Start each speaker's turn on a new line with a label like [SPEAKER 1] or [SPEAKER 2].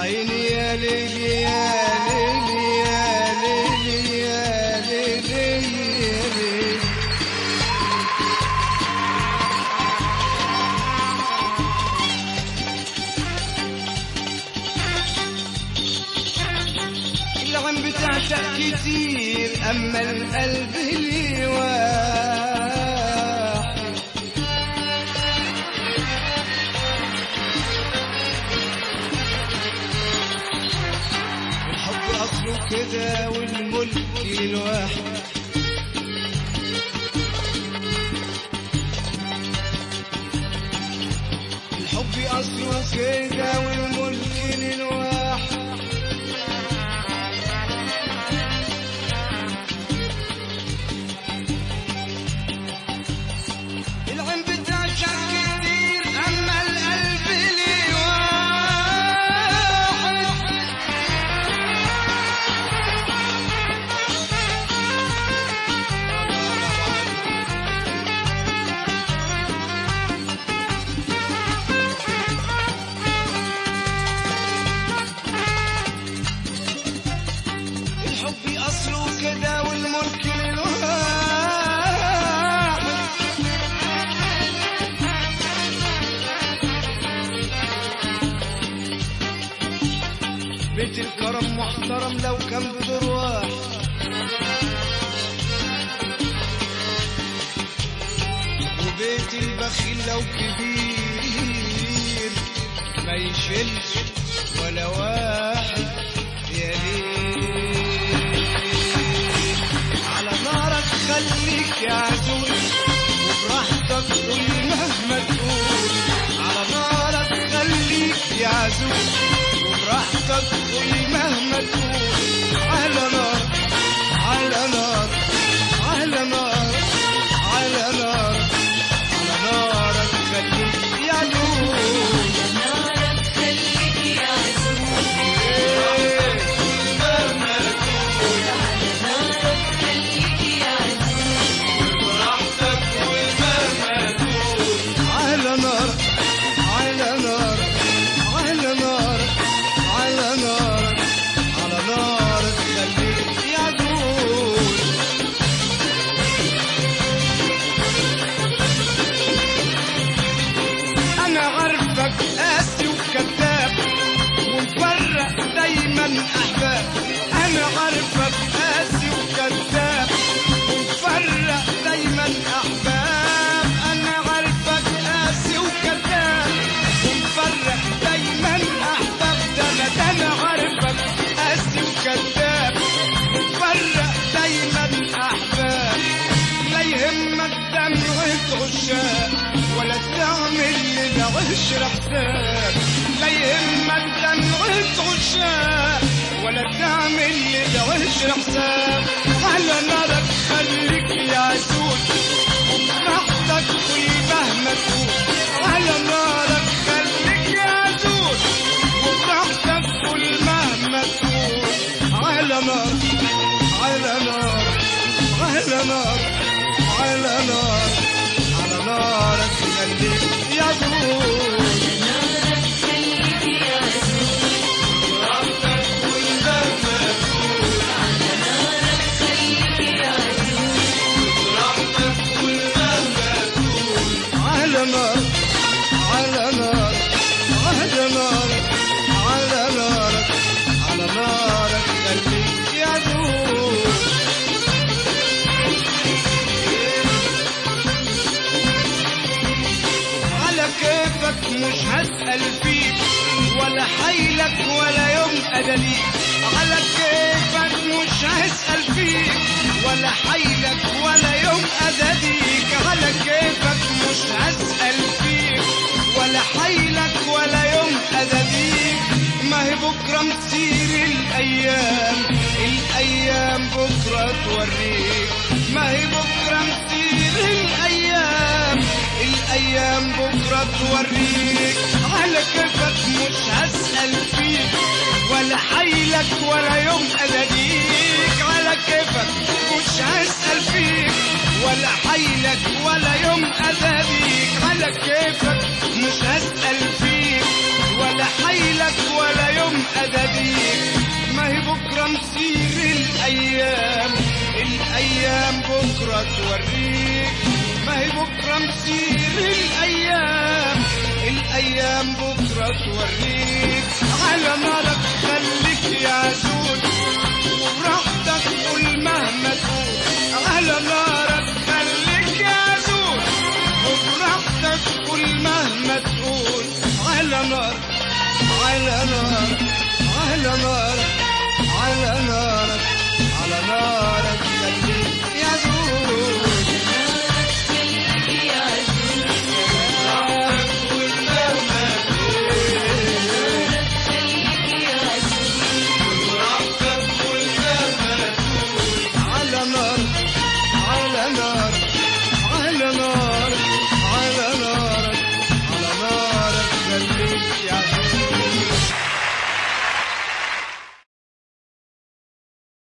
[SPEAKER 1] عيني يا ليلي يا ليلي يا ليلي يا ليلي يا ليلي العم بتعشق كتير اما القلب لي واحد الحب اصله كده والملك الواحد الحب اصله كده والملك للواحد العين بتعشق كتير اما القلب لي واحد الحب اصله كده والملك للواحد بيت الكرم محترم لو كان بدور واحد وبيت البخيل لو كبير ما يشيلش ولا واحد يا ليل على نارك خليك يا عزوز وبراحتك قول مهما تقول على نارك خليك يا عزوز وبراحتك قول مهما تقول على نار على نار على نار على نار على نارك خليك يا عزوز
[SPEAKER 2] نارك خليك يا عزوز
[SPEAKER 1] مهما تقول
[SPEAKER 2] نارك خليك يا عزوز
[SPEAKER 1] براحتك ومهما تقول على نار على نار على نار على نار على نار خليك يا دول انا عارفك قاسي وكذاب ومفرق دايما احباب انا عارفك قاسي وكذاب ومفرق دايما احباب انا عارفك قاسي وكذاب ومفرق دايما احباب ده انا ده انا عارفك قاسي وكذاب ومفرق دايما احباب لا يهمك دمعة عشاق ولا تعمل للعشر حساب لا يهمك دمعة عشاق ولا تعمل للعشر حساب على نارك خليك يا عسول وبراحتك قول مهما تقول على نارك خليك يا عسول وبراحتك قول مهما تقول على نار على نار على نار على نار على نارك خليك يا دول
[SPEAKER 2] نارك خليك يا عزوز
[SPEAKER 1] براحتك والمهما تقول
[SPEAKER 2] نارك خليك يا عزوز
[SPEAKER 1] براحتك والمهما تقول على نار على نار على نار على نار على نارك خليك يا دول على كيفك مش هسأل فيك ولا حيلك ولا يوم أدليك على كيفك مش هسأل فيك ولا حيلك ولا يوم أدليك على كيفك مش هسأل فيك ولا حيلك ولا يوم أدليك ما هي بكرة مسير الأيام الأيام بكرة توريك ما هي بكرة مسير الأيام الأيام بكرة توريك على كيفك مش هسأل فيك ولا حيلك ولا يوم أناديك على كيفك مش هسأل فيك ولا حيلك ولا يوم أذابيك على كيفك مش هسأل فيك ولا حيلك ولا يوم أدبيك ما هي بكرة مسير الأيام الأيام بكرة توريك ما هي بكرة مسير الأيام الأيام بكرة توريك على نارك خليك يا عزوز وبراحتك قول مهما تقول على نارك خليك يا عزوز وبراحتك قول مهما تقول على نار على نار على نار على نار